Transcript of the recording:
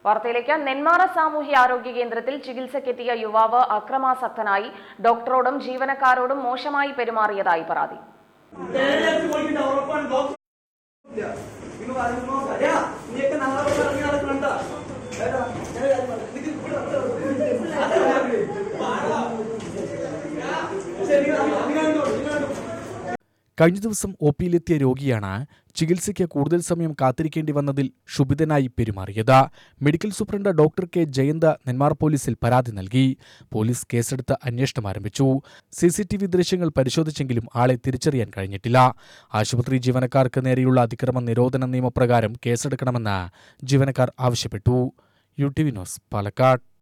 വാർത്തയിലേക്ക് നെന്മാറ സാമൂഹ്യ ആരോഗ്യ കേന്ദ്രത്തിൽ ചികിത്സയ്ക്കെത്തിയ യുവാവ് അക്രമാസക്തനായി ഡോക്ടറോടും ജീവനക്കാരോടും മോശമായി പെരുമാറിയതായി പരാതി തേയിലക്ക് പോയിട്ട് ഉറപ്പാണ് ബോക്സ് ഇല്ല. നിങ്ങൾ പറയുന്നു, അല്ല, നീയൊക്കെ നാളെ ഇവിടെ ഇറങ്ങി നടക്കണുണ്ടോ? ഏട്ടാ, ഞാൻ ഒരു കാര്യം പറയാം. നിനക്ക് ഇവിടെ ഇവിടെ അതെ, അതെ. പാടാ. ശരി, നിങ്ങൾ നിങ്ങൾ കണ്ടോ, നിങ്ങൾ കണ്ടോ. കഴിഞ്ഞ ദിവസം ഒ പിയിലെത്തിയ രോഗിയാണ് ചികിത്സയ്ക്ക് കൂടുതൽ സമയം കാത്തിരിക്കേണ്ടി വന്നതിൽ ക്ഷുഭിതനായി പെരുമാറിയത് medical superintendent doctor K Jayanth Nenmara പോലീസിൽ പരാതി നൽകി പോലീസ് കേസെടുത്ത് അന്വേഷണം ആരംഭിച്ചു സി സി ടി വി ദൃശ്യങ്ങൾ പരിശോധിച്ചെങ്കിലും ആളെ തിരിച്ചറിയാൻ കഴിഞ്ഞിട്ടില്ല ആശുപത്രി ജീവനക്കാർക്ക് നേരെയുള്ള അതിക്രമ നിരോധന നിയമപ്രകാരം കേസെടുക്കണമെന്ന് ജീവനക്കാർ ആവശ്യപ്പെട്ടു U T V news Palakkad